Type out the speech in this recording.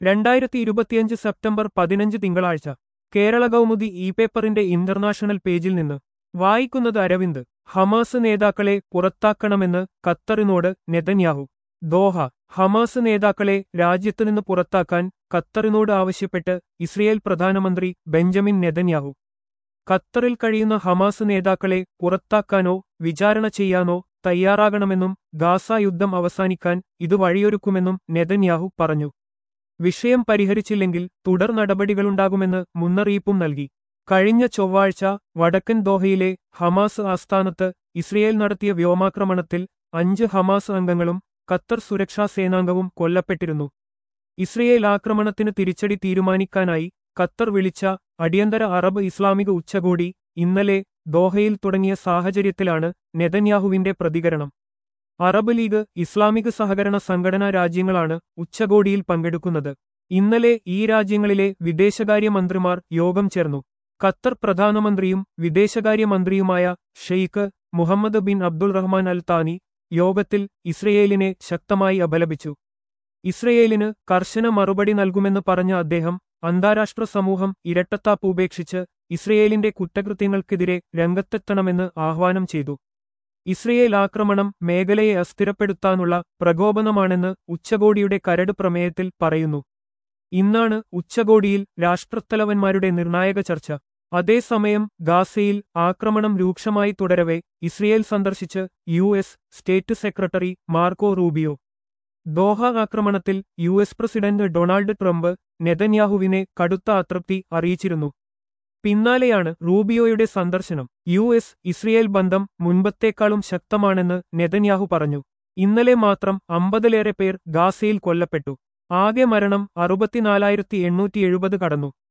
രണ്ടായിരത്തി ഇരുപത്തിയഞ്ച് സെപ്റ്റംബർ പതിനഞ്ച് തിങ്കളാഴ്ച കേരള കൗമുദി ഇ പേപ്പറിന്റെ ഇന്റർനാഷണൽ പേജിൽ നിന്ന് വായിക്കുന്നത് അരവിന്ദ് ഹമാസ് നേതാക്കളെ പുറത്താക്കണമെന്ന് ഖത്തറിനോട് നെതന്യാഹു ദോഹ ഹമാസ് നേതാക്കളെ രാജ്യത്തുനിന്ന് പുറത്താക്കാൻ ഖത്തറിനോട് ആവശ്യപ്പെട്ട് ഇസ്രയേൽ പ്രധാനമന്ത്രി ബെഞ്ചമിൻ നെതന്യാഹു ഖത്തറിൽ കഴിയുന്ന ഹമാസ് നേതാക്കളെ പുറത്താക്കാനോ വിചാരണ ചെയ്യാനോ തയ്യാറാകണമെന്നും ഗാസ യുദ്ധം അവസാനിക്കാൻ ഇത് വഴിയൊരുക്കുമെന്നും നെതന്യാഹു പറഞ്ഞു വിഷയം പരിഹരിച്ചില്ലെങ്കിൽ തുടർ നടപടികളുണ്ടാകുമെന്ന് മുന്നറിയിപ്പും നൽകി കഴിഞ്ഞ ചൊവ്വാഴ്ച വടക്കൻ ദോഹയിലെ ഹമാസ് ആസ്ഥാനത്ത് ഇസ്രയേൽ നടത്തിയ വ്യോമാക്രമണത്തിൽ അഞ്ച് ഹമാസ് അംഗങ്ങളും ഖത്തർ സുരക്ഷാ സേനാംഗവും കൊല്ലപ്പെട്ടിരുന്നു ഇസ്രയേൽ ആക്രമണത്തിന് തിരിച്ചടി തീരുമാനിക്കാനായി ഖത്തർ വിളിച്ച അടിയന്തര അറബ് ഇസ്ലാമിക ഉച്ചകോടി ഇന്നലെ ദോഹയിൽ തുടങ്ങിയ സാഹചര്യത്തിലാണ് നെതന്യാഹുവിന്റെ പ്രതികരണം അറബ് ലീഗ് ഇസ്ലാമിക സഹകരണ സംഘടനാ രാജ്യങ്ങളാണ് ഉച്ചകോടിയിൽ പങ്കെടുക്കുന്നത് ഇന്നലെ ഈ രാജ്യങ്ങളിലെ വിദേശകാര്യമന്ത്രിമാർ യോഗം ചേർന്നു ഖത്തർ പ്രധാനമന്ത്രിയും വിദേശകാര്യമന്ത്രിയുമായ Sheikh Mohammed bin Abdul Rahman Al Thani യോഗത്തിൽ ഇസ്രയേലിനെ ശക്തമായി അപലപിച്ചു ഇസ്രയേലിന് കർശന മറുപടി നൽകുമെന്ന് പറഞ്ഞ അദ്ദേഹം അന്താരാഷ്ട്ര സമൂഹം ഇരട്ടത്താപ്പ് ഉപേക്ഷിച്ച് ഇസ്രയേലിന്റെ കുറ്റകൃത്യങ്ങൾക്കെതിരെ രംഗത്തെത്തണമെന്ന് ആഹ്വാനം ചെയ്തു ഇസ്രയേൽ ആക്രമണം മേഖലയെ അസ്ഥിരപ്പെടുത്താനുള്ള പ്രകോപനമാണെന്ന് ഉച്ചകോടിയുടെ കരട് പ്രമേയത്തിൽ പറയുന്നു ഇന്നാണ് ഉച്ചകോടിയിൽ രാഷ്ട്രത്തലവന്മാരുടെ നിർണായക ചർച്ച അതേസമയം ഗാസയിൽ ആക്രമണം രൂക്ഷമായി തുടരവെ ഇസ്രയേൽ സന്ദർശിച്ച് U S state secretary Marco Rubio Doha ആക്രമണത്തിൽ U S president Donald Trump നെതന്യാഹുവിനെ കടുത്ത അതൃപ്തി അറിയിച്ചിരുന്നു പിന്നാലെയാണ് റൂബിയോയുടെ സന്ദർശനം യു എസ് ഇസ്രയേൽ ബന്ധം മുൻപത്തേക്കാളും ശക്തമാണെന്ന് നെതന്യാഹു പറഞ്ഞു ഇന്നലെ മാത്രം അമ്പതിലേറെ പേർ ഗാസയിൽ കൊല്ലപ്പെട്ടു ആകെ മരണം അറുപത്തിനാലായിരത്തി എണ്ണൂറ്റി എഴുപത് കടന്നു